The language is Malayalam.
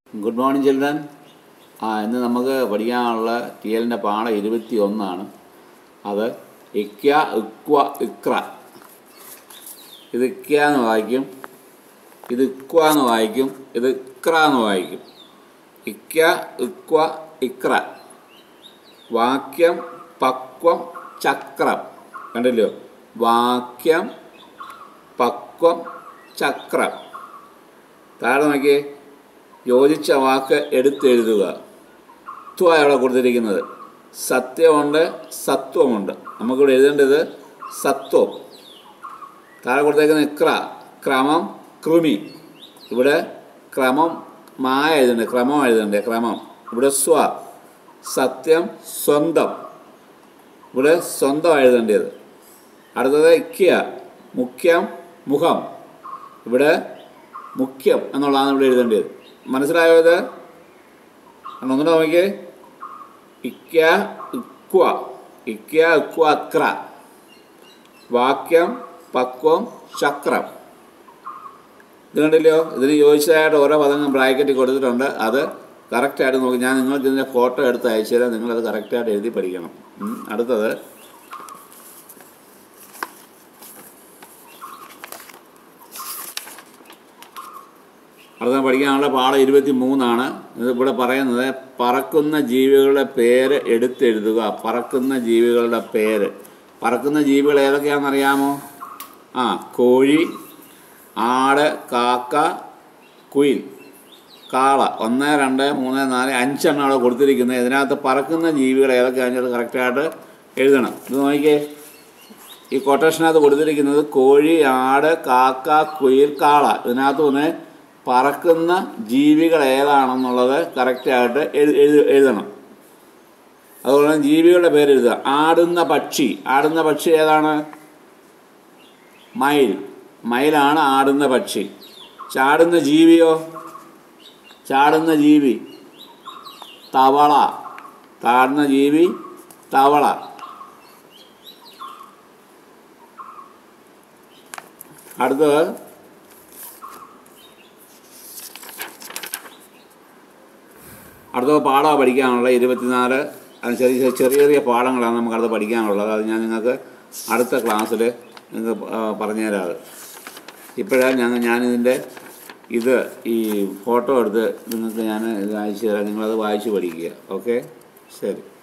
ഗുഡ് മോർണിംഗ് ചിൽഡ്രൻ ആ ഇന്ന് നമുക്ക് പഠിക്കാനുള്ള ടി എല്ലിൻ്റെ പാഠം ഇരുപത്തി ഒന്നാണ് അത് ഇക്യ ഇക്വ ഇക്ര ഇത് ഇക്യ എന്ന് വായിക്കും ഇത് ഇക്വ എന്ന് വായിക്കും ഇത് ഇക്ര എന്ന് വായിക്കും ഇക്യ ഇക്വ ഇക്ര വാക്യം പക്വം ചക്രം കണ്ടില്ലോ വാക്യം പക്വം ചക്രം താഴെ നോക്കിയേ യോജിച്ച വാക്ക് എടുത്തെഴുതുക ത്വ അവിടെ കൊടുത്തിരിക്കുന്നത് സത്യമുണ്ട് സത്വമുണ്ട് നമുക്കിവിടെ എഴുതേണ്ടത് സത്വം താഴെ കൊടുത്തേക്കുന്ന ഇക്ര ക്രമം കൃമി ഇവിടെ ക്രമം മായ എഴുതണ്ടേ ക്രമം എഴുതണ്ടേ ക്രമം ഇവിടെ സ്വ സത്യം സ്വന്തം ഇവിടെ സ്വന്തം എഴുതേണ്ടത് അടുത്തത് ഇക്യ മുഖ്യം മുഖം ഇവിടെ മുഖ്യം എന്നുള്ളതാണ് ഇവിടെ എഴുതേണ്ടത് മനസ്സിലായോ ഇത് ഒന്നുകൂടെ നോക്കിയേ ഇക്യ ഇക്വ ഇക്യ ഇക്വ അക്ര വാക്യം പക്വം ചക്രം ഇത് കണ്ടില്ലയോ ഇതിന് യോജിച്ചതായിട്ട് ഓരോ പദങ്ങളും ബ്രാക്കറ്റിൽ കൊടുത്തിട്ടുണ്ട് അത് കറക്റ്റായിട്ട് നോക്കി ഞാൻ നിങ്ങൾക്ക് ഇതിൻ്റെ ഫോട്ടോ എടുത്ത് അയച്ചു തരാം നിങ്ങളത് കറക്റ്റായിട്ട് എഴുതി പഠിക്കണം ഉം. അടുത്തത് അടുത്ത പഠിക്കാനുള്ള പാഠം ഇരുപത്തി മൂന്നാണ് ഇത് ഇവിടെ പറയുന്നത് പറക്കുന്ന ജീവികളുടെ പേര് എടുത്തെഴുതുക പറക്കുന്ന ജീവികളുടെ പേര് പറക്കുന്ന ജീവികൾ ഏതൊക്കെയാണെന്ന് അറിയാമോ ആ കോഴി ആട് കാക്ക കുയിൽ കാള ഒന്ന് രണ്ട് മൂന്ന് നാല് അഞ്ചെണ്ണം അവിടെ കൊടുത്തിരിക്കുന്നത് ഇതിനകത്ത് പറക്കുന്ന ജീവികൾ ഏതൊക്കെയാണെന്ന് വെച്ചാൽ കറക്റ്റായിട്ട് എഴുതണം ഇത് നോക്കിയേ ഈ കൊട്ടേഷനകത്ത് കൊടുത്തിരിക്കുന്നത് കോഴി ആട് കാക്ക കുയിൽ കാള ഇതിനകത്ത് ഒന്ന് പറക്കുന്ന ജീവികൾ ഏതാണെന്നുള്ളത് കറക്റ്റായിട്ട് എഴു എഴു എഴുതണം അതുപോലെ തന്നെ ജീവികളുടെ പേര് എഴുതുക ആടുന്ന പക്ഷി ആടുന്ന പക്ഷി ഏതാണ് മയിൽ മയിലാണ് ആടുന്ന പക്ഷി ചാടുന്ന ജീവിയോ ചാടുന്ന ജീവി തവള താടുന്ന ജീവി തവള അടുത്തത് അടുത്ത പാഠമാണ് പഠിക്കാനുള്ളത് ഇരുപത്തിനാല് അത് ചെറിയ ചെറിയ ചെറിയ പാഠങ്ങളാണ് നമുക്ക് അടുത്ത് പഠിക്കാനുള്ളത് അത് ഞാൻ നിങ്ങൾക്ക് അടുത്ത ക്ലാസ്സിൽ നിങ്ങൾക്ക് പറഞ്ഞു തരാറ് ഇപ്പോഴാണ് ഞങ്ങൾ ഞാനിതിൻ്റെ ഇത് ഈ ഫോട്ടോ എടുത്ത് നിങ്ങൾക്ക് ഞാൻ ഇത് അയച്ചു തരാം നിങ്ങളത് വായിച്ച് പഠിക്കുക ഓക്കെ ശരി